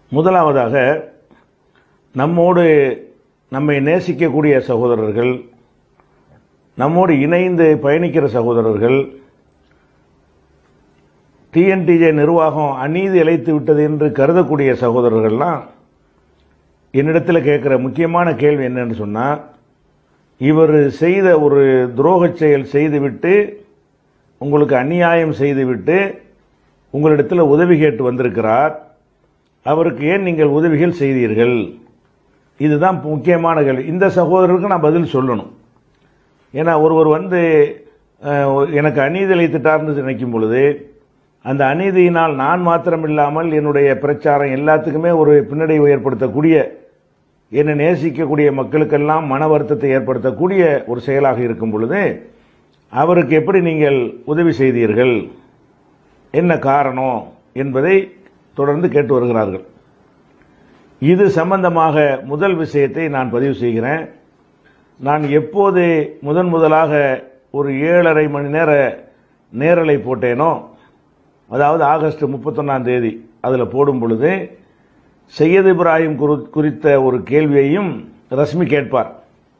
முதலாவதாக நம்மோடு நம்மை நேசிக்கக்கூடிய சகோதரர்கள் நம்மோடு இணைந்து பயணிக்கிற சகோதரர்கள் டிஎன்டிஜே நிர்வாகம் அநீதி இழைத்து விட்டது என்று கருதக்கூடிய சகோதரர்கள்லாம் என்னிடத்தில் கேட்குற முக்கியமான கேள்வி என்னன்னு சொன்னால் இவர் செய்த ஒரு துரோகச் செயல் செய்துவிட்டு உங்களுக்கு அநியாயம் செய்துவிட்டு உங்களிடத்தில் உதவி கேட்டு வந்திருக்கிறார் அவருக்கு ஏன் நீங்கள் உதவிகள் செய்தீர்கள் இதுதான் முக்கியமான கேள்வி இந்த சகோதரருக்கு நான் பதில் சொல்லணும் ஏன்னா ஒருவர் வந்து அஹ், எனக்கு அநீதி இழைத்துட்டார்னு நினைக்கும் பொழுது அந்த அநீதியினால் நான் மாத்திரம் இல்லாமல் என்னுடைய பிரச்சாரம் எல்லாத்துக்குமே ஒரு பின்னடைவு ஏற்படுத்தக்கூடிய என்னை நேசிக்கக்கூடிய மக்களுக்கெல்லாம் மன வருத்தத்தை ஏற்படுத்தக்கூடிய ஒரு செயலாக இருக்கும் பொழுது அவருக்கு எப்படி நீங்கள் உதவி செய்தீர்கள் என்ன காரணம் என்பதை தொடர்ந்து கேட்டு வருகிறார்கள் இது சம்பந்தமாக முதல் விஷயத்தை நான் பதிவு செய்கிறேன் நான் எப்போது முதன் முதலாக ஒரு ஏழரை மணி நேர நேரலை போட்டேனோ அதாவது ஆகஸ்ட் முப்பத்தொன்னாம் தேதி அதில் போடும் பொழுது சையத் இப்ராஹிம் குறி- குறித்த ஒரு கேள்வியையும் ரஷ்மி கேட்பார்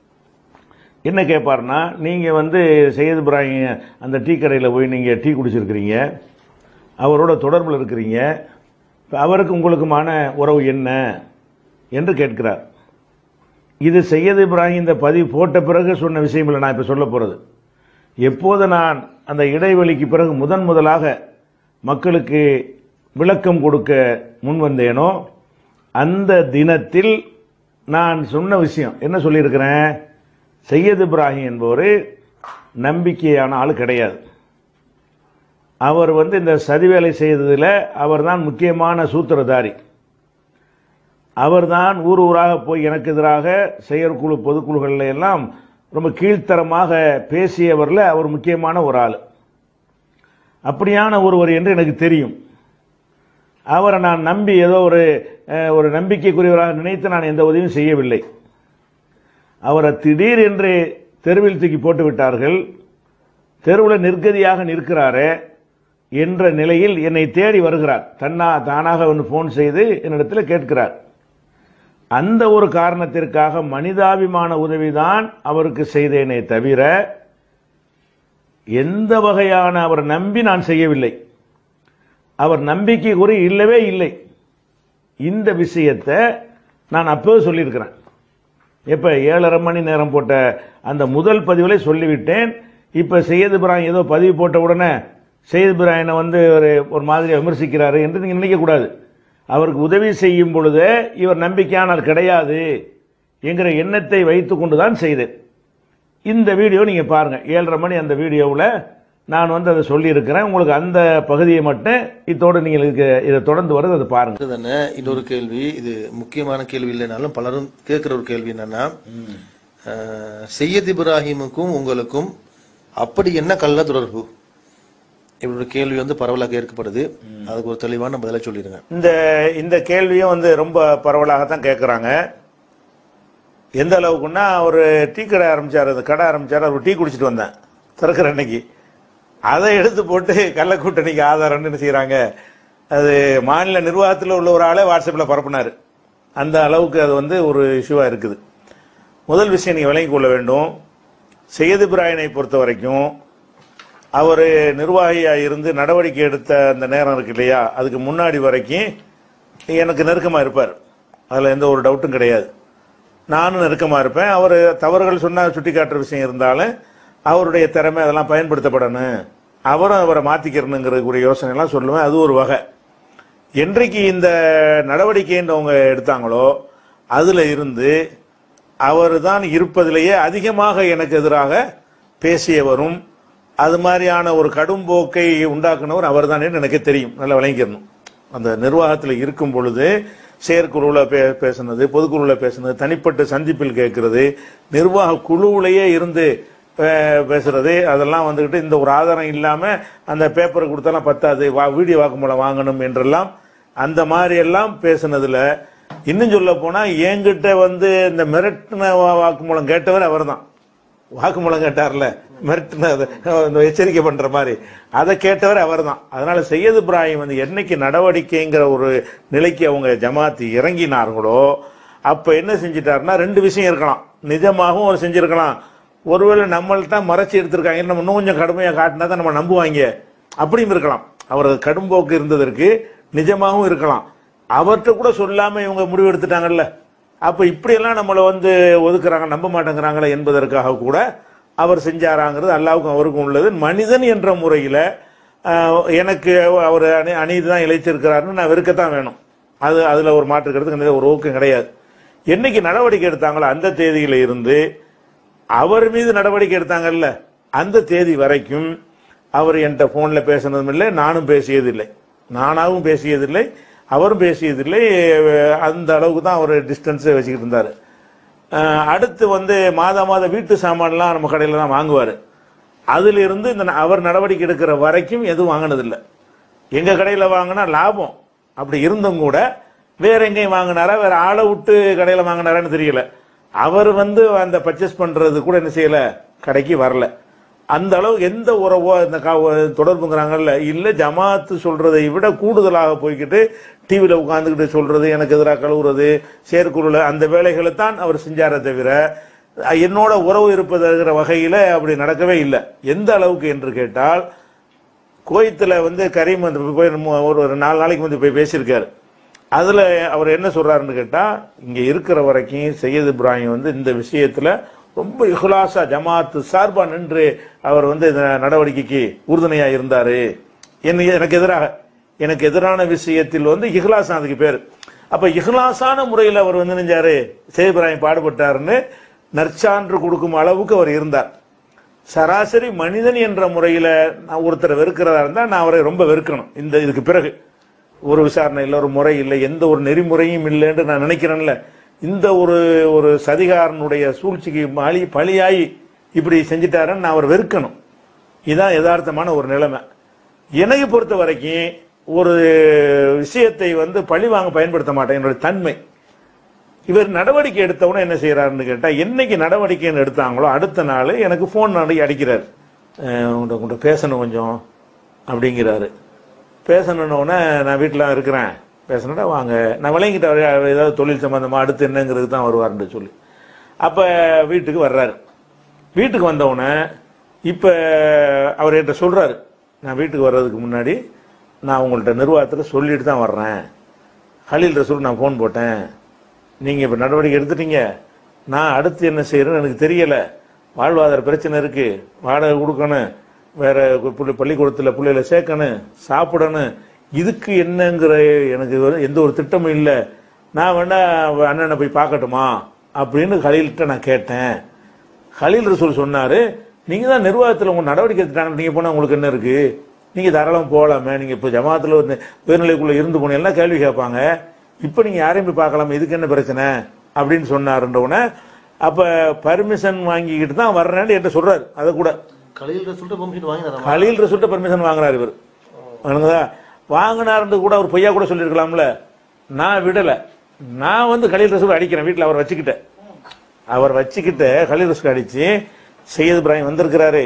என்ன கேட்பார்னா நீங்கள் வந்து சையத் இப்ராஹிம் அந்த டீ கடையில் போய் நீங்கள் டீ குடிச்சிருக்கிறீங்க அவரோட தொடர்பில் இருக்கிறீங்க இப்ப அவருக்கு உங்களுக்குமான உறவு என்ன என்று கேட்கிறார் இது சையத் இப்ராஹிம் இந்த பதிவு போட்ட பிறகு சொன்ன விஷயம் இல்லை நான் இப்போ சொல்ல போகிறது எப்போது நான் அந்த இடைவெளிக்கு பிறகு முதன் முதலாக மக்களுக்கு விளக்கம் கொடுக்க முன் வந்தேனோ அந்த தினத்தில் நான் சொன்ன விஷயம் என்ன சொல்லியிருக்கிறேன் சையத் இப்ராஹிம் என்பவர் நம்பிக்கையான ஆள் கிடையாது அவர் வந்து இந்த சதி வேலை செய்ததில் அவர்தான் முக்கியமான சூத்திரதாரி அவர்தான் ஊர் ஊராக போய் எனக்கு எதிராக செயற்குழு பொதுக்குழுகளில் எல்லாம் ரொம்ப கீழ்த்தரமாக பேசியவரில் அவர் முக்கியமான ஒரு ஆள் அப்படியான ஒருவர் என்று எனக்கு தெரியும் அவரை நான் நம்பி ஏதோ ஒரு அஹ், ஒரு நம்பிக்கைக்குரியவராக நினைத்து நான் எந்த உதவியும் செய்யவில்லை அவரை திடீர் என்று தெருவில் தூக்கி போட்டு விட்டார்கள் தெருவில் நிர்கதியாக நிற்கிறாரே என்ற நிலையில் என்னை தேடி வருகிறார் தன்னா தானாக ஒன்று ஃபோன் செய்து என்னிடத்தில் கேட்கிறார் அந்த ஒரு காரணத்திற்காக மனிதாபிமான உதவிதான் அவருக்கு செய்தேனே தவிர எந்த வகையான அவர் நம்பி நான் செய்யவில்லை அவர் நம்பிக்கை குறி இல்லவே இல்லை இந்த விஷயத்தை நான் அப்போது சொல்லியிருக்கிறேன் எப்போ ஏழரை மணி நேரம் போட்ட அந்த முதல் பதிவில் சொல்லிவிட்டேன் இப்போ சையத் இப்ராஹிம் ஏதோ பதிவு போட்ட உடனே சையத் இப்ராஹிமை வந்து ஒரு ஒரு மாதிரி விமர்சிக்கிறாரு என்று நீங்கள் நினைக்கக்கூடாது அவருக்கு உதவி செய்யும் பொழுது இவர் நம்பிக்கையானால் கிடையாது என்கிற எண்ணத்தை வைத்துக்கொண்டு தான் செய்தேன் இந்த வீடியோ நீங்கள் பாருங்கள் ஏழரை மணி அந்த வீடியோவில் நான் வந்து அதை சொல்லியிருக்கிறேன் உங்களுக்கு அந்த பகுதியை மட்டும் இதோடு நீங்கள் இதுக்கு இதை தொடர்ந்து வருது அதை பாருங்கள் அடுத்து தானே இன்னொரு கேள்வி இது முக்கியமான கேள்வி இல்லைனாலும் பலரும் கேட்கிற ஒரு கேள்வி என்னன்னா அஹ், சையத் இப்ராஹிமுக்கும் உங்களுக்கும் அப்படி என்ன கள்ள தொடர்பு இப்படி ஒரு கேள்வி வந்து பரவலாக கேட்கப்படுது அதுக்கு ஒரு தெளிவான பதிலை சொல்லிடுங்க இந்த இந்த கேள்வியும் வந்து ரொம்ப பரவலாக தான் கேட்குறாங்க எந்த அளவுக்குன்னா ஒரு டீ கடை ஆரம்பிச்சார் அந்த கடை ஆரம்பிச்சார் அவர் டீ குடிச்சிட்டு வந்தேன் திறக்கிற அன்னைக்கு அதை எடுத்து போட்டு கள்ள கூட்டணிக்கு ஆதாரம்னு என்ன செய்கிறாங்க அது மாநில நிர்வாகத்தில் உள்ள ஒரு ஆளே வாட்ஸ்அப்பில் பரப்புனார் அந்த அளவுக்கு அது வந்து ஒரு இஷ்யூவாக இருக்குது முதல் விஷயம் நீங்கள் விளங்கிக் கொள்ள வேண்டும் சையது இப்ராஹிமை பொறுத்த வரைக்கும் அவர் நிர்வாகியாக இருந்து நடவடிக்கை எடுத்த அந்த நேரம் இருக்கு இல்லையா அதுக்கு முன்னாடி வரைக்கும் எனக்கு நெருக்கமாக இருப்பார் அதில் எந்த ஒரு டவுட்டும் கிடையாது நானும் நெருக்கமாக இருப்பேன் அவர் தவறுகள் சொன்னால் சுட்டி காட்டுற விஷயம் இருந்தாலும் அவருடைய திறமை அதெல்லாம் பயன்படுத்தப்படணும் அவரும் அவரை மாற்றிக்கிறணுங்கிறதுக்குரிய யோசனைலாம் சொல்லுவேன் அது ஒரு வகை என்றைக்கு இந்த நடவடிக்கைன்னு அவங்க எடுத்தாங்களோ அதில் இருந்து அவர் தான் இருப்பதிலேயே அதிகமாக எனக்கு எதிராக பேசியவரும் அது மாதிரியான ஒரு கடும் போக்கை உண்டாக்குனவர் அவர் தான் எனக்கு தெரியும் நல்லா விளங்கிக்கணும் அந்த நிர்வாகத்தில் இருக்கும் பொழுது செயற்குழுவில் பே பேசுனது பொதுக்குழுவில் பேசுனது தனிப்பட்ட சந்திப்பில் கேட்கறது நிர்வாக குழுவிலேயே இருந்து பே- பேசுறது அதெல்லாம் வந்துக்கிட்டு இந்த ஒரு ஆதாரம் இல்லாமல் அந்த பேப்பரை கொடுத்தாலாம் பத்தாது வா வீடியோ வாக்குமூலம் வாங்கணும் என்றெல்லாம் அந்த மாதிரி எல்லாம் பேசுனதுல இன்னும் சொல்ல போனால் என்கிட்ட வந்து இந்த மிரட்டின வா- வாக்குமூலம் கேட்டவர் அவர்தான் வாக்குமூலம் கேட்டார்ல மிரட்டின அது, இந்த எச்சரிக்கை பண்ற மாதிரி அதை கேட்டவர் அவர்தான் அதனால சையத் இப்ராஹிம் வந்து என்னைக்கு நடவடிக்கைங்கிற ஒரு நிலைக்கு அவங்க ஜமாத்து இறங்கினார்களோ அப்ப என்ன செஞ்சிட்டாருன்னா ரெண்டு விஷயம் இருக்கலாம் நிஜமாகவும் அவர் செஞ்சிருக்கலாம் ஒருவேளை நம்மள்ட்ட மறைச்சு எடுத்திருக்காங்க நம்ம இன்னும் கொஞ்சம் கடுமையா காட்டினா தான் நம்ம நம்புவாங்க அப்படியும் இருக்கலாம் அவர் கடும்போக்கு இருந்ததற்கு நிஜமாகவும் இருக்கலாம் அவர்கிட்ட கூட சொல்லாம இவங்க முடிவு எடுத்துட்டாங்கல்ல அப்ப இப்படியெல்லாம் நம்மளை வந்து ஒதுக்குறாங்க நம்ப மாட்டேங்கிறாங்களே என்பதற்காக கூட அவர் செஞ்சாராங்கிறது அல்லாவுக்கும் அவருக்கும் உள்ளது மனிதன் என்ற முறையில ஆஹ், எனக்கு அவர் அணி அநீதி தான் இழைச்சிருக்கிறாருன்னு நான் வெறுக்கத்தான் வேணும் அது அதுல ஒரு மாற்று கருத்து ஒரு ஊக்கம் கிடையாது என்னைக்கு நடவடிக்கை எடுத்தாங்களோ அந்த தேதியில இருந்து அவர் மீது நடவடிக்கை எடுத்தாங்கல்ல அந்த தேதி வரைக்கும் அவர் என்கிட்ட போன்ல பேசினதும் இல்லை நானும் பேசியதில்லை நானாவும் பேசியதில்லை அவரும் பேசியதில்லை அந்த அளவுக்கு தான் அவர் டிஸ்டன்ஸை வச்சுக்கிட்டு இருந்தார் அடுத்து வந்து மாதா மாதம் வீட்டு சாமான்லாம் நம்ம கடையில் தான் வாங்குவார் அதிலிருந்து இந்த ந- அவர் நடவடிக்கை எடுக்கிற வரைக்கும் எதுவும் வாங்கினதில்லை எங்க கடையில் வாங்கினா லாபம் அப்படி இருந்தும் கூட வேற எங்கேயும் வாங்கினாரா வேற ஆளை விட்டு கடையில் வாங்கினாரான்னு தெரியல அவர் வந்து அந்த பர்ச்சேஸ் பண்றது கூட என்ன செய்யல கடைக்கு வரல அந்த அளவு எந்த உறவோ இந்த கா- தொடர்புங்கிறாங்கல்ல இல்ல ஜமாத்து சொல்றதை விட கூடுதலாக போய்கிட்டு டிவியில உட்கார்ந்துக்கிட்டு சொல்றது எனக்கு எதிராக கழுவுறது செயற்குழுல அந்த வேலைகளை தான் அவர் செஞ்சாரே தவிர என்னோட உறவு இருப்பதுங்கிற வகையில அப்படி நடக்கவே இல்லை எந்த அளவுக்கு என்று கேட்டால் கோயத்துல வந்து கரீம் வந்து போய் நம்ம ஒரு ஒரு நாலு நாளைக்கு வந்து போய் பேசியிருக்காரு அதுல அவர் என்ன சொல்றாருன்னு கேட்டா இங்க இருக்கிற வரைக்கும் சையத் இப்ராஹிம் வந்து இந்த விஷயத்துல ரொம்ப இஹ்லாசா ஜமாத்து சார்பா நின்று அவர் வந்து இந்த நடவடிக்கைக்கு உறுதுணையா இருந்தாரு என்ன எனக்கு எதிராக எனக்கு எதிரான விஷயத்தில் வந்து இஹ்லாஸ் அதுக்கு பேர் அப்ப இஹ்லாசான முறையில் அவர் வந்து நெஞ்சாரு சையத் இப்ராஹிம் பாடுபட்டாருன்னு நற்சான்று கொடுக்கும் அளவுக்கு அவர் இருந்தார் சராசரி மனிதன் என்ற முறையில நான் ஒருத்தரை வெறுக்கிறதா இருந்தா நான் அவரை ரொம்ப வெறுக்கணும் இந்த இதுக்கு பிறகு ஒரு விசாரணை இல்லை ஒரு முறை இல்லை எந்த ஒரு நெறிமுறையும் இல்லைன்னு நான் நினைக்கிறேன்ல இந்த ஒரு ஒரு சதிகாரனுடைய சூழ்ச்சிக்கு பலி பலியாகி இப்படி செஞ்சிட்டாருன்னு நான் அவர் வெறுக்கணும் இதுதான் யதார்த்தமான ஒரு நிலைமை என்னை பொறுத்த வரைக்கும் ஒரு விஷயத்தை வந்து பழி வாங்க பயன்படுத்த மாட்டேன் என்னுடைய தன்மை இவர் நடவடிக்கை எடுத்தவன என்ன செய்யறாருன்னு கேட்டா என்னைக்கு நடவடிக்கைன்னு எடுத்தாங்களோ அடுத்த நாள் எனக்கு ஃபோன் அடி அடிக்கிறார் அஹ் உங்கள்ட்ட உங்கள்ட்ட பேசணும் கொஞ்சம் அப்படிங்கிறாரு பேசணுன்னொடனே நான் வீட்டில் இருக்கிறேன் பேசணுடா வாங்க நான் விளங்கிட்ட ஏதாவது தொழில் சம்பந்தமா அடுத்து என்னங்கிறது தான் வருவார்னு சொல்லி அப்போ வீட்டுக்கு வர்றாரு வீட்டுக்கு வந்தவுடனே இப்போ அவர் என்கிட்ட சொல்றாரு நான் வீட்டுக்கு வர்றதுக்கு முன்னாடி நான் உங்கள்ட்ட நிர்வாகத்தில் சொல்லிட்டு தான் வர்றேன் ஹலீல் ரசூல் நான் ஃபோன் போட்டேன் நீங்கள் இப்போ நடவடிக்கை எடுத்துட்டீங்க நான் அடுத்து என்ன செய்யறேன்னு எனக்கு தெரியல வாழ்வாதார பிரச்சனை இருக்கு வாடகை கொடுக்கணும் வேற புள்ளி பள்ளிக்கூடத்தில் பிள்ளைகளை சேர்க்கணும் சாப்பிடணும் இதுக்கு என்னங்கிற எனக்கு ஒரு- எந்த ஒரு திட்டமும் இல்லை நான் வேணா அண்ணனை போய் பார்க்கட்டுமா அப்படின்னு ஹலீல்கிட்ட நான் கேட்டேன் ஹலீல் ரசூல் சொன்னாரு நீங்க தான் நிர்வாகத்தில் உங்க நடவடிக்கை எடுத்துட்டாங்க நீங்க போனா உங்களுக்கு என்ன இருக்கு நீங்க தாராளம் போகலாமே நீங்க இப்போ ஜமாத்துல வந்து உயர்நிலைக்குள்ள இருந்து போனீங்கன்னா கேள்வி கேட்பாங்க இப்போ நீங்க யாரையும் போய் பார்க்கலாமே இதுக்கு என்ன பிரச்சனை அப்படின்னு சொன்னாருன்றவுடனே அப்ப பர்மிஷன் வாங்கிக்கிட்டு தான் வர்றேன்னு என்கிட்ட சொல்றாரு அதை கூட கலையில் சொல்லிட்டு பெர்மிஷன் வாங்கினாரா கலீல் ரசூல்ட்ட பர்மிஷன் வாங்குறாரு இவர் வணங்குதா வாங்கினாருன்னு கூட அவர் பொய்யா கூட சொல்லியிருக்கலாம்ல நான் விடல நான் வந்து கலீல் ரசூல் அடிக்கிறேன் வீட்டில் அவர் வச்சுக்கிட்டேன் அவர் வச்சுக்கிட்டு கலீல் ரசூல் அடிச்சு சையத் இப்ராஹிம் வந்திருக்கிறாரு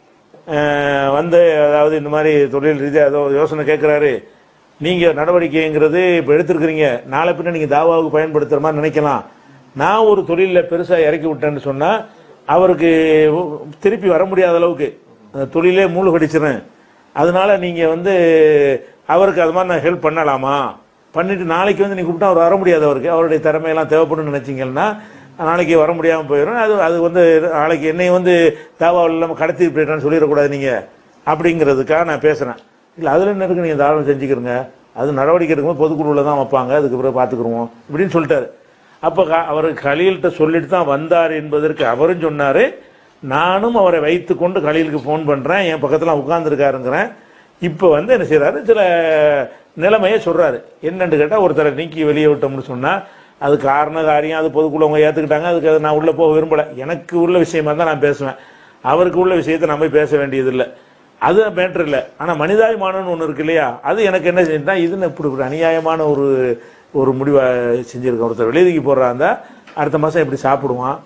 அஹ் வந்து அதாவது இந்த மாதிரி தொழில் ரீதியாக ஏதோ யோசனை கேட்குறாரு நீங்க நடவடிக்கைங்கிறது இப்போ எடுத்திருக்கிறீங்க நாளை பின்ன நீங்க தாவாவுக்கு பயன்படுத்துற மாதிரி நினைக்கலாம் நான் ஒரு தொழிலில் பெருசா இறக்கி விட்டேன்னு சொன்னா அவருக்கு திருப்பி வர முடியாத அளவுக்கு அந்த தொழிலே மூழ்கடிச்சிடும் அதனால நீங்க வந்து அவருக்கு அது மாதிரி நான் ஹெல்ப் பண்ணலாமா பண்ணிட்டு நாளைக்கு வந்து நீ கூப்பிட்டா அவர் வர முடியாது அவருக்கு அவருடைய திறமையெல்லாம் தேவைப்படும் நினைச்சீங்கன்னா நாளைக்கு வர முடியாமல் போயிடும் அது அது வந்து நாளைக்கு என்னை வந்து தாவாவில் இல்லாமல் கடத்தி போயிட்டான்னு சொல்லிடக்கூடாது நீங்க அப்படிங்கிறதுக்காக நான் பேசுறேன் இல்லை அதில் என்ன இருக்கு நீங்க தாராளம் செஞ்சுக்கிறங்க அது நடவடிக்கை எடுக்கும்போது பொதுக்குழுவில் தான் வைப்பாங்க அதுக்கு பிறகு பார்த்துக்குருவோம் இப்படின்னு சொல்லிட்டாரு அப்போ அவர் கலீல்கிட்ட சொல்லிட்டு தான் வந்தார் என்பதற்கு அவரும் சொன்னாரு நானும் அவரை வைத்துக்கொண்டு கலீலுக்கு ஃபோன் பண்றேன் என் பக்கத்துல உட்கார்ந்துருக்காருங்கிறேன் இப்போ வந்து என்ன செய்றாரு சில நிலைமையை சொல்றாரு என்னன்னு கேட்டா ஒருத்தரை நீக்கி வெளியே விட்டோம்னு சொன்னா அது காரண காரியம் அது பொதுக்குள்ள அவங்க ஏத்துக்கிட்டாங்க அதுக்கு அது நான் உள்ள போக விரும்பல எனக்கு உள்ள விஷயமா தான் நான் பேசுவேன் அவருக்கு உள்ள விஷயத்தை நம்ம பேச வேண்டியது இல்லை அது மேட்டர் இல்லை ஆனா மனிதாபிமானம்னு ஒன்று இருக்கு இல்லையா அது எனக்கு என்ன செஞ்சா இது என்ன இப்படி ஒரு அநியாயமான ஒரு ஒரு முடிவை செஞ்சிருக்கேன் ஒருத்தர் வெளியதுக்கு போடுறாங்க அடுத்த மாசம் எப்படி சாப்பிடுவான்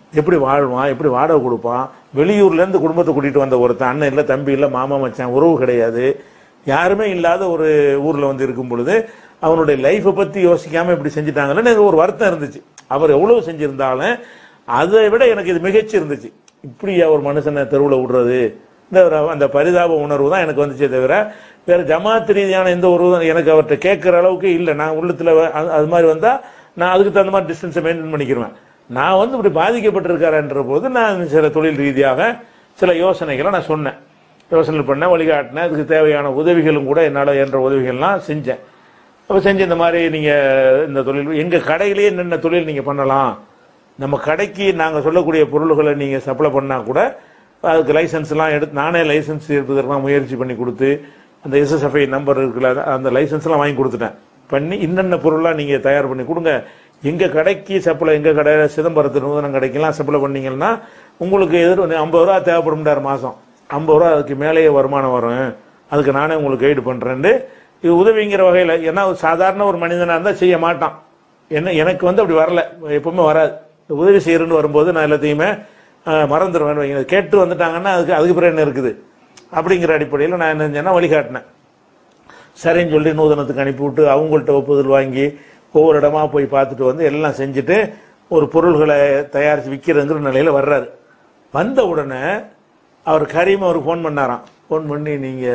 எப்படி வாழ்வான் எப்படி வாடகை கொடுப்பான் வெளியூர்லேருந்து குடும்பத்தை கூட்டிகிட்டு வந்த ஒருத்தன் அண்ணன் இல்லை தம்பி இல்லை மாமா மச்சான் உறவு கிடையாது யாருமே இல்லாத ஒரு ஊரில் வந்து இருக்கும் பொழுது அவனுடைய லைஃப்பை பற்றி யோசிக்காமல் இப்படி செஞ்சுட்டாங்கன்னு எனக்கு ஒரு வருத்தம் இருந்துச்சு அவர் எவ்வளவு செஞ்சிருந்தாலும் அதை விட எனக்கு இது மிகச்சி இருந்துச்சு இப்படியா ஒரு மனுஷனை தெருவில் விடுறது இந்த ஒரு- அந்த பரிதாப உணர்வு தான் எனக்கு வந்துச்சே தவிர வேற ஜமாத் ரீதியான எந்த ஒரு எனக்கு அவர்கிட்ட கேட்குற அளவுக்கு இல்லை நான் உள்ளத்துல வ- அது- அது மாதிரி வந்தா நான் அதுக்கு தகுந்த மாதிரி டிஸ்டன்ஸை மெயின்டைன் பண்ணிக்கிருவேன் நான் வந்து இப்படி பாதிக்கப்பட்டிருக்காருன்ற போது நான் சில தொழில் ரீதியாக சில யோசனைகளை நான் சொன்னேன் யோசனை பண்ணேன் வழிகாட்டினேன் அதுக்கு தேவையான உதவிகளும் கூட என்னால் என்ற உதவிகள்லாம் செஞ்சேன் அப்போ செஞ்சு இந்த மாதிரி நீங்கள் இந்த தொழில் எங்கள் கடையிலேயே என்னென்ன தொழில் நீங்கள் பண்ணலாம் நம்ம கடைக்கு நாங்கள் சொல்லக்கூடிய பொருள்களை நீங்கள் சப்ளை பண்ணால் கூட அதுக்கு லைசன்ஸ்லாம் எடுத்து நானே லைசன்ஸ் எடுப்பதற்கெல்லாம் முயற்சி பண்ணி கொடுத்து அந்த எஸ்எஸ்எஃப்ஐ நம்பர் இருக்குல்ல அந்த லைசன்ஸ்லாம் வாங்கி கொடுத்துட்டேன் பண்ணி இன்னென்ன பொருள்லாம் நீங்கள் தயார் பண்ணி கொடுங்க எங்கள் கடைக்கு சப்ளை எங்கள் கடை சிதம்பரத்து நூதனம் கடைக்கெல்லாம் சப்ளை பண்ணீங்கன்னா உங்களுக்கு எதிர் ஐம்பது ரூபா தேவைப்படும்டார் மாதம் ஐம்பது ரூபா அதுக்கு மேலேயே வருமானம் வரும் அதுக்கு நானே உங்களுக்கு கைடு பண்ணுறேன்னு இது உதவிங்கிற வகையில் ஏன்னா ஒரு சாதாரண ஒரு மனிதனாக இருந்தால் செய்ய மாட்டான் என்ன எனக்கு வந்து அப்படி வரல எப்பவுமே வராது இந்த உதவி செய்யறேன்னு வரும்போது நான் எல்லாத்தையுமே அஹ், மறந்துடுவேன் வைங்க. கேட்டு வந்துட்டாங்கன்னா அதுக்கு அதுக்கு பிறகு என்ன இருக்குது அப்படிங்கிற அடிப்படையில் நான் என்ன செஞ்சேன்னா வழிகாட்டினேன் சரின்னு சொல்லி நூதனத்துக்கு அனுப்பிவிட்டு அவங்கள்ட்ட ஒப்புதல் வாங்கி ஒவ்வொரு இடமா போய் பார்த்துட்டு வந்து எல்லாம் செஞ்சுட்டு ஒரு பொருள்களை தயாரித்து விற்கிறதுங்கிற நிலையில் வர்றாரு வந்த உடனே அவர் கரீம் அவருக்கு ஃபோன் பண்ணாராம் ஃபோன் பண்ணி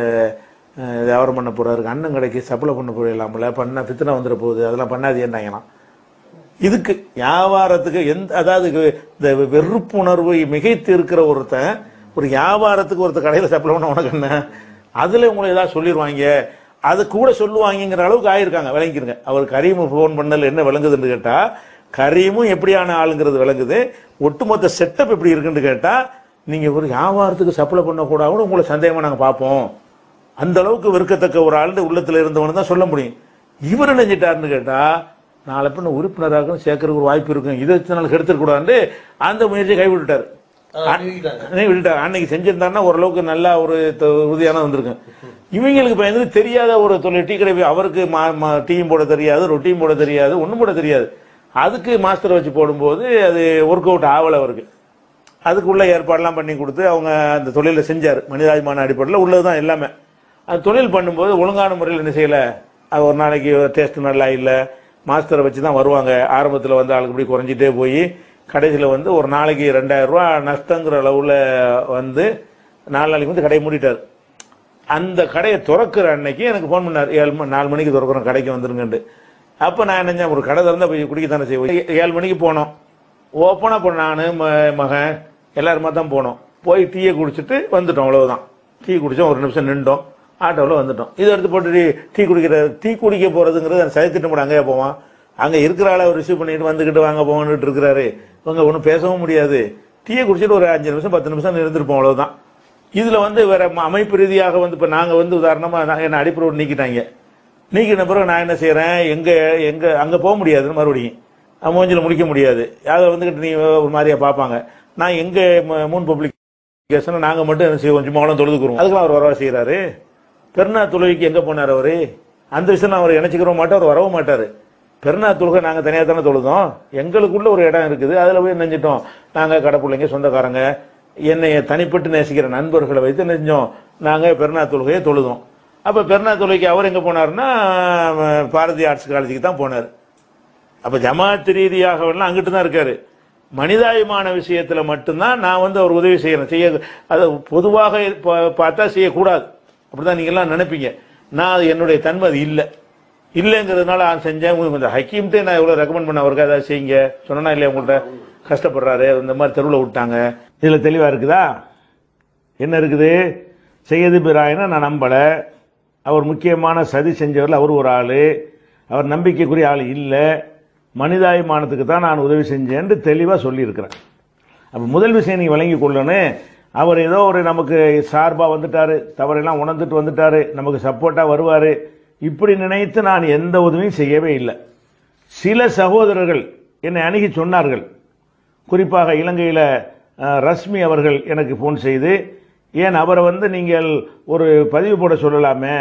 நீங்கள் வியாபாரம் பண்ண போறாரு அண்ணன் கடைக்கு சப்ளை பண்ண போயிடலாம்ல பண்ண பித்தனை வந்துட போகுது அதெல்லாம் பண்ணாதீங்கன்னாங்களாம் இதுக்கு வியாபாரத்துக்கு எந்த அதாவது இந்த வெறுப்புணர்வு மிகைத்து இருக்கிற ஒருத்தன் ஒரு வியாபாரத்துக்கு ஒருத்தர் கடையில் சப்ளை பண்ண உனக்கு என்ன அதுல உங்களை ஏதாவது சொல்லிடுவாங்க அது கூட சொல்லுவாங்கங்கிற அளவுக்கு ஆயிருக்காங்க விளங்கிருங்க அவர் கரீம் ஃபோன் பண்ணல என்ன விளங்குதுன்னு கேட்டா கரீமும் எப்படியான ஆளுங்கிறது விளங்குது ஒட்டுமொத்த செட்டப் எப்படி இருக்குன்னு கேட்டா நீங்க ஒரு வியாபாரத்துக்கு சப்ளை பண்ணக்கூடாது உங்களை சந்தேகமா நாங்க பார்ப்போம் அந்த அளவுக்கு வெறுக்கத்தக்க ஒரு ஆள் உள்ளத்துல இருந்தவனு தான் சொல்ல முடியும் இவர் என்ன செஞ்சிட்டாருன்னு கேட்டா நாளை பின்ன உறுப்பினராக சேர்க்கறதுக்கு ஒரு வாய்ப்பு இருக்கும் இதை வச்சு நாள் கெடுத்துக்கூடாது அந்த முயற்சியை கைவிட்டுட்டாரு அன்னைக்கு விட்டுட்டாரு அன்னைக்கு செஞ்சிருந்தாருன்னா ஓரளவுக்கு நல்லா ஒரு த- உறுதியான வந்திருக்கும் இவங்களுக்கு பயந்து தெரியாத ஒரு தொழில் டீ கடை போய் அவருக்கு டீயும் போட தெரியாது ரொட்டியும் போட தெரியாது ஒண்ணும் போட தெரியாது அதுக்கு மாஸ்டர் வச்சு போடும்போது அது ஒர்க் அவுட் ஆகலை அவருக்கு அதுக்குள்ள ஏற்பாடெல்லாம் பண்ணி கொடுத்து அவங்க அந்த தொழிலை செஞ்சார் மனிதாபிமான அடிப்படையில் உள்ளதுதான் எல்லாமே அது தொழில் பண்ணும்போது ஒழுங்கான முறையில் என்ன செய்யல அது ஒரு நாளைக்கு டேஸ்ட் நல்லா இல்லை மாஸ்டரை வச்சு தான் வருவாங்க ஆரம்பத்தில் வந்து ஆளுக்கு இப்படி குறைஞ்சிட்டே போய் கடைசியில் வந்து ஒரு நாளைக்கு ரெண்டாயிரம் ரூபா நஷ்டங்கிற அளவில் வந்து நாலு நாளைக்கு வந்து கடையை மூடிட்டார் அந்த கடையை திறக்கிற அன்னைக்கு எனக்கு ஃபோன் பண்ணார் ஏழு மணி நாலு மணிக்கு திறக்கிறோம் கடைக்கு வந்துருங்கன்ட்டு அப்போ நான் என்ன செஞ்சேன் ஒரு கடை திறந்தா போய் குடிக்கத்தானே செய்வோம் ஏ- ஏழு மணிக்கு போனோம் ஓப்பனாக இப்போ நான் மகன் எல்லாருமா தான் போனோம் போய் டீயை குடிச்சிட்டு வந்துட்டோம் அவ்வளவுதான் டீ குடிச்சோம் ஒரு நிமிஷம் நின்றோம் ஆட்டோவில் வந்துட்டோம் இதை எடுத்து போட்டு டீ- டீ குடிக்கிற டீ குடிக்க போகிறதுங்கிறது அந்த சைத்திட்டு கூட அங்கேயே போவான் அங்கே இருக்கிற ஆளை ரிசீவ் பண்ணிட்டு வந்துக்கிட்டு வாங்க போங்கன்னுட்டு இருக்கிறாரு இவங்க ஒன்றும் பேசவும் முடியாது டீயை குடிச்சிட்டு ஒரு அஞ்சு நிமிஷம் பத்து நிமிஷம் இருந்திருப்போம் அவ்வளவுதான் இதுல வந்து வேற ம- அமைப்பு ரீதியாக வந்து இப்ப நாங்க வந்து உதாரணமா நான் என்ன அடிப்படை நீக்கிட்டாங்க நீக்கின பிறகு நான் என்ன செய்யறேன் எங்க எங்க அங்க போக முடியாது மறுபடியும் அஹ் மூஞ்சில முடிக்க முடியாது அதை வந்துகிட்டு நீ ஒரு மாதிரியா பார்ப்பாங்க நான் எங்க ம- மூன் பப்ளிகேஷன் நாங்க மட்டும் என்ன செய்வோம் சும்மா அவ்வளவு தொழுதுக்குறோம் அதுக்கெல்லாம் அவர் வரவா செய்யறாரு பெருநா தொழுகைக்கு எங்க போனார் அவரு அந்த விஷயம் அவர் இணைச்சிக்கிறோம் மாட்டார் அவர் வரவும் மாட்டாரு பெருநா தொழுகை நாங்க தனியா தானே தொழுதோம் எங்களுக்குள்ள ஒரு இடம் இருக்குது அதுல போய் நெஞ்சிட்டோம் நாங்க கடைப்பிள்ளைங்க சொந்தக்காரங்க என்னை தனிப்பட்டு நேசிக்கிற நண்பர்களை வைத்து நெஞ்சோம் நாங்க பெருநா தொழுகையை தொழுதோம் அப்ப பெருநா தொழுகைக்கு அவர் எங்க போனாருன்னா அஹ், பாரதி ஆர்ட்ஸ் காலேஜுக்கு தான் போனார் அப்ப ஜமாத் ரீதியாக எல்லாம் அங்கிட்டு தான் இருக்காரு மனிதாயமான விஷயத்துல மட்டும்தான் நான் வந்து அவர் உதவி செய்யறேன் செய்ய அது பொதுவாக பா- பார்த்தா செய்யக்கூடாது அப்படிதான் நீங்க எல்லாம் நினைப்பீங்க நான் அது என்னுடைய தன்மை அது இல்லை இல்லைங்கிறதுனால நான் செஞ்சேன் உங்களுக்கு கொஞ்சம் ஹக்கீம்ட்டே நான் எவ்வளவு ரெக்கமெண்ட் பண்ண அவருக்கு ஏதாவது செய்யுங்க சொன்னா இல்லையா உங்கள்கிட்ட கஷ்டப்படுறாரு இந்த மாதிரி தெருவில் விட்டாங்க இதுல தெளிவா இருக்குதா என்ன இருக்குது செய்யது பிராயனை நான் நம்பல அவர் முக்கியமான சதி செஞ்சவரில் அவர் ஒரு ஆளு அவர் நம்பிக்கைக்குரிய ஆள் இல்லை மனிதாபிமானத்துக்கு தான் நான் உதவி செஞ்சேன்னு தெளிவாக சொல்லியிருக்கிறேன் அப்போ முதல் விஷயம் நீங்கள் விளங்கி கொள்ளணும் அவர் ஏதோ ஒரு நமக்கு சார்பாக வந்துட்டாரு தவறெல்லாம் உணர்ந்துட்டு வந்துட்டாரு நமக்கு சப்போர்ட்டாக வருவார் இப்படி நினைத்து நான் எந்த உதவியும் செய்யவே இல்லை சில சகோதரர்கள் என்னை அணுகி சொன்னார்கள் குறிப்பாக இலங்கையில் ரஷ்மி அவர்கள் எனக்கு ஃபோன் செய்து ஏன் அவரை வந்து நீங்கள் ஒரு பதிவு போட சொல்லலாமே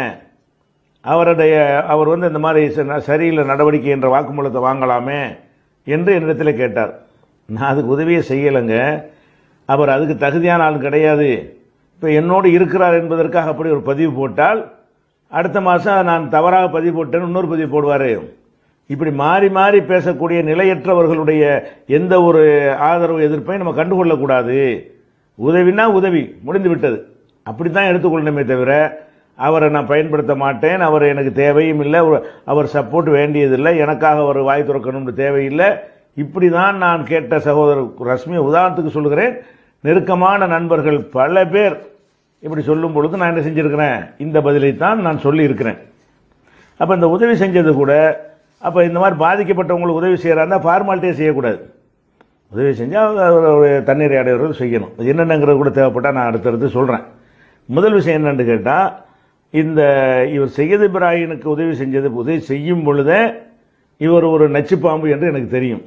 அவருடைய அவர் வந்து இந்த மாதிரி ச- சரியில்லை நடவடிக்கை என்ற வாக்குமூலத்தை வாங்கலாமே என்று என்னிடத்தில் கேட்டார் நான் அதுக்கு உதவியே செய்யலைங்க அவர் அதுக்கு தகுதியான ஆள் கிடையாது இப்போ என்னோடு இருக்கிறார் என்பதற்காக அப்படி ஒரு பதிவு போட்டால் அடுத்த மாதம் நான் தவறாக பதிவு போட்டேன்னு இன்னொரு பதிவு போடுவார் இப்படி மாறி மாறி பேசக்கூடிய நிலையற்றவர்களுடைய எந்த ஒரு ஆதரவு எதிர்ப்பையும் நம்ம கண்டுகொள்ளக்கூடாது உதவினா உதவி முடிந்து விட்டது அப்படி தான் எடுத்துக்கொள்ளணுமே தவிர அவரை நான் பயன்படுத்த மாட்டேன் அவர் எனக்கு தேவையும் இல்லை ஒரு- அவர் சப்போர்ட் வேண்டியதில்லை எனக்காக அவர் வாய் திறக்கணும்னு தேவையில்லை இப்படி தான் நான் கேட்ட சகோதரர் ரஷ்மி உதாரணத்துக்கு சொல்கிறேன் நெருக்கமான நண்பர்கள் பல பேர் இப்படி சொல்லும் பொழுது நான் என்ன செஞ்சிருக்கிறேன் இந்த பதிலை தான் நான் சொல்லியிருக்கிறேன் அப்போ இந்த உதவி செஞ்சது கூட அப்போ இந்த மாதிரி பாதிக்கப்பட்டவங்களுக்கு உதவி செய்கிறாருந்தா ஃபார்மாலிட்டியே செய்யக்கூடாது உதவி செஞ்சால் ஒரு தண்ணீரை அடைவர்கள் செய்யணும் அது என்னென்னங்கிறது கூட தேவைப்பட்டால் நான் அடுத்தடுத்து சொல்கிறேன் முதல் விஷயம் என்னன்னு கேட்டால் இந்த இவர் செய்யது இப்ராஹினுக்கு உதவி செஞ்சது உதவி செய்யும் பொழுதே இவர் ஒரு நச்சுப்பாம்பு என்று எனக்கு தெரியும்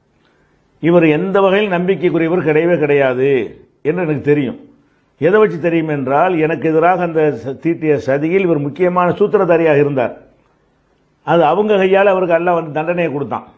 இவர் எந்த வகையில் நம்பிக்கைக்குரியவர் கிடையவே கிடையாது என்று எனக்கு தெரியும் எதை வச்சு தெரியும் என்றால் எனக்கு எதிராக அந்த ச- தீட்டிய சதியில் இவர் முக்கியமான சூத்திரதாரியாக இருந்தார் அது அவங்க கையால் அவருக்கு எல்லாம் வந்து தண்டனையை கொடுத்தான்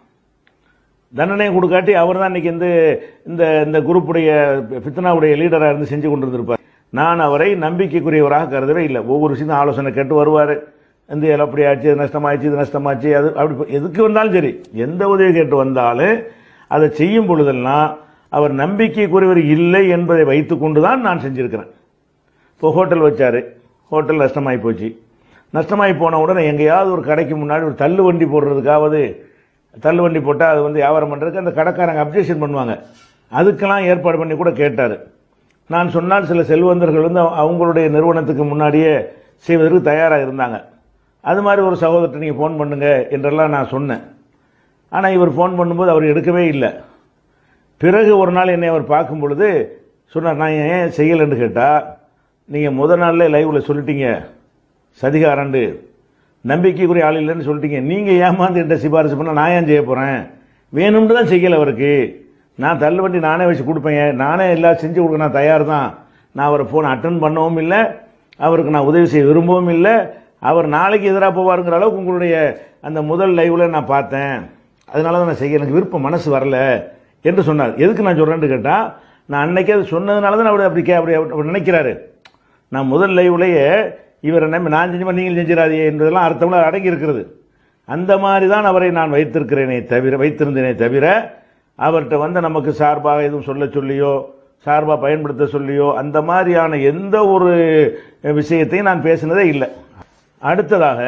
தண்டனை கொடுக்காட்டி அவர் தான் இன்னைக்கு இந்த இந்த இந்த குரூப்புடைய ஃபித்னாவுடைய லீடராக இருந்து செஞ்சு கொண்டு இருந்திருப்பார் நான் அவரை நம்பிக்கைக்குரியவராக கருதவே இல்லை ஒவ்வொரு விஷயம் ஆலோசனை கேட்டு வருவார் இந்த இதில் அப்படி ஆச்சு இது நஷ்டமாச்சு இது நஷ்டமாச்சு அது அப்படி போ- எதுக்கு வந்தாலும் சரி எந்த உதவி கேட்டு வந்தாலும் அதை செய்யும் பொழுதெல்லாம் அவர் நம்பிக்கைக்குரியவர் இல்லை என்பதை வைத்துக்கொண்டு தான் நான் செஞ்சிருக்கிறேன் இப்போ ஹோட்டல் வச்சார் ஹோட்டல் நஷ்டமாகி போச்சு நஷ்டமாகி போன உடனே எங்கேயாவது ஒரு கடைக்கு முன்னாடி ஒரு தள்ளு வண்டி போடுறதுக்காவது தள்ளு வண்டி போட்டால் அது வந்து வியாபாரம் பண்ணுறதுக்கு அந்த கடைக்காரங்க அப்ஜெக்ஷன் பண்ணுவாங்க அதுக்கெல்லாம் ஏற்பாடு பண்ணி கூட கேட்டார் நான் சொன்னால் சில செல்வந்தர்கள் வந்து அவ- அவங்களுடைய நிறுவனத்துக்கு முன்னாடியே செய்வதற்கு தயாராக இருந்தாங்க அது மாதிரி ஒரு சகோதரத்தை நீங்கள் ஃபோன் பண்ணுங்க என்றெல்லாம் நான் சொன்னேன் ஆனால் இவர் ஃபோன் பண்ணும்போது அவர் எடுக்கவே இல்லை பிறகு ஒரு நாள் என்னை அவர் பார்க்கும் பொழுது சொன்னார் நான் ஏன் செய்யலைன்னு கேட்டால் நீங்கள் முத நாளில் லைவில் சொல்லிட்டீங்க சதிகாரண்டு நம்பிக்கைக்குரிய ஆள் இல்லைன்னு சொல்லிட்டீங்க நீங்கள் ஏமாந்து என்கிட்ட சிபாரிசு பண்ணால் நான் ஏன் செய்ய போகிறேன் வேணும்னு தான் செய்யலை அவருக்கு நான் தள்ளுவண்டி நானே வச்சு கொடுப்பேன் நானே எல்லாம் செஞ்சு கொடுக்க நான் தயார் தான் நான் அவரை ஃபோன் அட்டன் பண்ணவும் இல்லை அவருக்கு நான் உதவி செய்ய விரும்பவும் இல்லை அவர் நாளைக்கு எதிராக போவாருங்கிற அளவுக்கு உங்களுடைய அந்த முதல் லைவில் நான் பார்த்தேன் அதனால தான் நான் செய்ய எனக்கு விருப்பம் மனசு வரல என்று சொன்னார் எதுக்கு நான் சொல்கிறேன்னு கேட்டால் நான் அன்னைக்கே அது சொன்னதுனால தான் அவர் அப்படி கே- அப்படி அவர் நினைக்கிறாரு நான் முதல் லைவ்லேயே இவரை நம்பி நான் செஞ்ச மாதிரி நீங்கள் செஞ்சிடாதீங்க என்பதெல்லாம் அர்த்தம்ல அடங்கி இருக்கிறது அந்த மாதிரி தான் அவரை நான் வைத்திருக்கிறேனே தவிர வைத்திருந்தேனே தவிர அவர்கிட்ட வந்து நமக்கு சார்பாக எதுவும் சொல்ல சொல்லியோ சார்பாக பயன்படுத்த சொல்லியோ அந்த மாதிரியான எந்த ஒரு விஷயத்தையும் நான் பேசினதே இல்லை அடுத்ததாக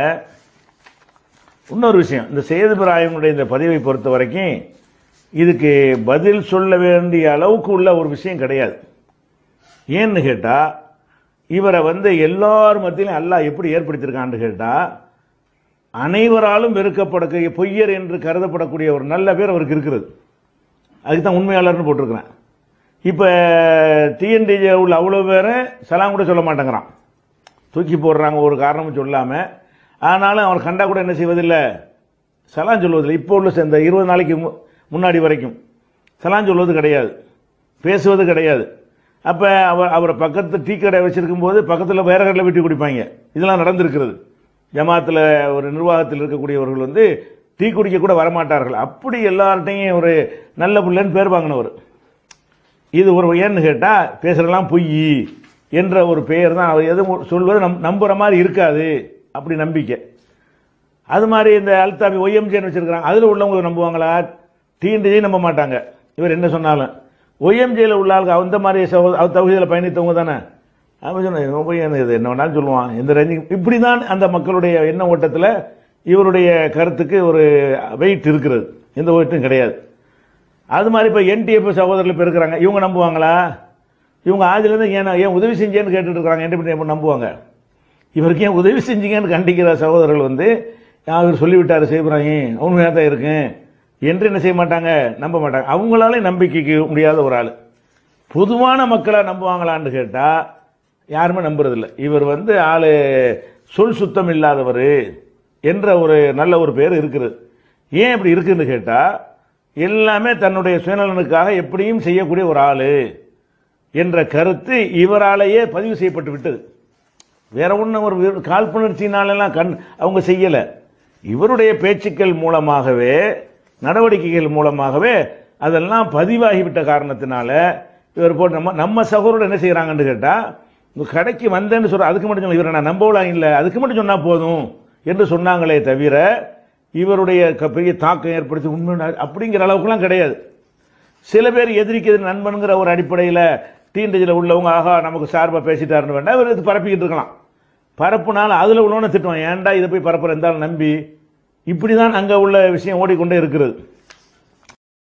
இன்னொரு விஷயம் இந்த சேதுபிராயனுடைய இந்த பதிவை பொறுத்த வரைக்கும் இதுக்கு பதில் சொல்ல வேண்டிய அளவுக்கு உள்ள ஒரு விஷயம் கிடையாது ஏன்னு கேட்டால் இவரை வந்து எல்லார் மத்தியிலும் அல்லாஹ் எப்படி ஏற்படுத்தியிருக்கான்னு கேட்டால் அனைவராலும் வெறுக்கப்படக்கூடிய பொய்யர் என்று கருதப்படக்கூடிய ஒரு நல்ல பேர் அவருக்கு இருக்கிறது அதுக்கு தான் உண்மையாளர்னு போட்டிருக்கிறேன் இப்போ டிஎன்டிஜே உள்ள அவ்வளோ பேரும் சலாம் கூட சொல்ல மாட்டேங்கிறான் தூக்கி போடுறாங்க ஒரு காரணமும் சொல்லாமல் ஆனாலும் அவர் கண்டா கூட என்ன செய்வதில்லை சலான் சொல்வதில்லை இப்போ உள்ள இந்த இருபது நாளைக்கு மு- முன்னாடி வரைக்கும் சலான் சொல்வது கிடையாது பேசுவது கிடையாது அப்போ அவர் அவரை பக்கத்து டீ கடை வச்சிருக்கும் போது பக்கத்தில் வேற கடையில் வெட்டி குடிப்பாங்க இதெல்லாம் நடந்திருக்கிறது ஜமாத்தில் ஒரு நிர்வாகத்தில் இருக்கக்கூடியவர்கள் வந்து டீ குடிக்க கூட வரமாட்டார்கள் அப்படி எல்லார்ட்டையும் ஒரு நல்ல பிள்ளைன்னு பேர் வாங்கினவர் இது ஒரு ஏன்னு கேட்டால் பேசுகிறதெல்லாம் பொய் என்ற ஒரு பெயர் தான் அவர் எதுவும் சொல்வது நம் நம்புகிற மாதிரி இருக்காது அப்படி நம்பிக்கை அது மாதிரி இந்த அல்தாபி ஒய்எம்ஜேன்னு வச்சிருக்கிறாங்க அதில் உள்ளவங்க நம்புவாங்களா டிஎன்டிஜே நம்ப மாட்டாங்க இவர் என்ன சொன்னாலும் ஒய்எம்ஜேல உள்ள ஆளுக்கு அந்த மாதிரி தகுதியில் பயணித்தவங்க தானே அவன் சொன்ன இவன் போய் என்ன இது என்ன வேணாலும் சொல்லுவான் இந்த ரேஞ்சிங் இப்படி தான் அந்த மக்களுடைய எண்ண ஓட்டத்தில் இவருடைய கருத்துக்கு ஒரு வெயிட் இருக்கிறது எந்த வெயிட்டும் கிடையாது அது மாதிரி இப்போ என்டிஎஃப் சகோதரர்கள் இப்போ இருக்கிறாங்க இவங்க நம்புவாங்களா இவங்க ஆதிலேருந்து ஏன் ஏன் உதவி செஞ்சேன்னு கேட்டுட்டு இருக்கிறாங்க என்டிஎஃப் நம்புவாங்க இவருக்கு ஏன் உதவி செஞ்சீங்கன்னு கண்டிக்கிற சகோதரர்கள் வந்து அவர் சொல்லிவிட்டார் செய்கிறாங்க உண்மையாக தான் இருக்கும் என்று என்ன செய்ய மாட்டாங்க நம்ப மாட்டாங்க அவங்களாலே நம்பிக்கைக்கு முடியாத ஒரு ஆள் பொதுவான மக்களை நம்புவாங்களான்னு கேட்டால் யாருமே நம்புறதில்ல இவர் வந்து ஆள் சொல் சுத்தம் இல்லாதவர் என்ற ஒரு நல்ல ஒரு பேர் இருக்குது ஏன் இப்படி இருக்குன்னு கேட்டால் எல்லாமே தன்னுடைய சுயநலனுக்காக எப்படியும் செய்யக்கூடிய ஒரு ஆள் என்ற கருத்து இவராலேயே பதிவு செய்யப்பட்டு விட்டது வேற ஒன்றும் ஒரு வி- காழ்ப்புணர்ச்சினாலெல்லாம் கண் அவங்க செய்யலை இவருடைய பேச்சுக்கள் மூலமாகவே நடவடிக்கைகள் மூலமாகவே அதெல்லாம் பதிவாகிவிட்ட காரணத்தினால இவர் போட்டு நம்ம நம்ம சகோதரர் என்ன செய்கிறாங்கன்னு கேட்டால் இந்த கடைக்கு வந்தேன்னு சொல்ற அதுக்கு மட்டும் சொல்ல இவரை நான் நம்பலாம் இல்லை அதுக்கு மட்டும் சொன்னால் போதும் என்று சொன்னாங்களே தவிர இவருடைய க- பெரிய தாக்கம் ஏற்படுத்தி உண்மை அப்படிங்கிற அளவுக்குலாம் கிடையாது சில பேர் எதிரிக்கு எதிரி நண்பனுங்கிற ஒரு அடிப்படையில் டீன்டேஜில் உள்ளவங்க ஆகா நமக்கு சார்பாக பேசிட்டாருன்னு வேண்டாம் இவர் இது பரப்பிக்கிட்டு இருக்கலாம் பரப்புனால அதில் உள்ளவன திட்டுவான் ஏன்டா இதை போய் பரப்புற இருந்தாலும் நம்பி இப்படி தான் அங்கே உள்ள விஷயம் ஓடிக்கொண்டே இருக்கிறது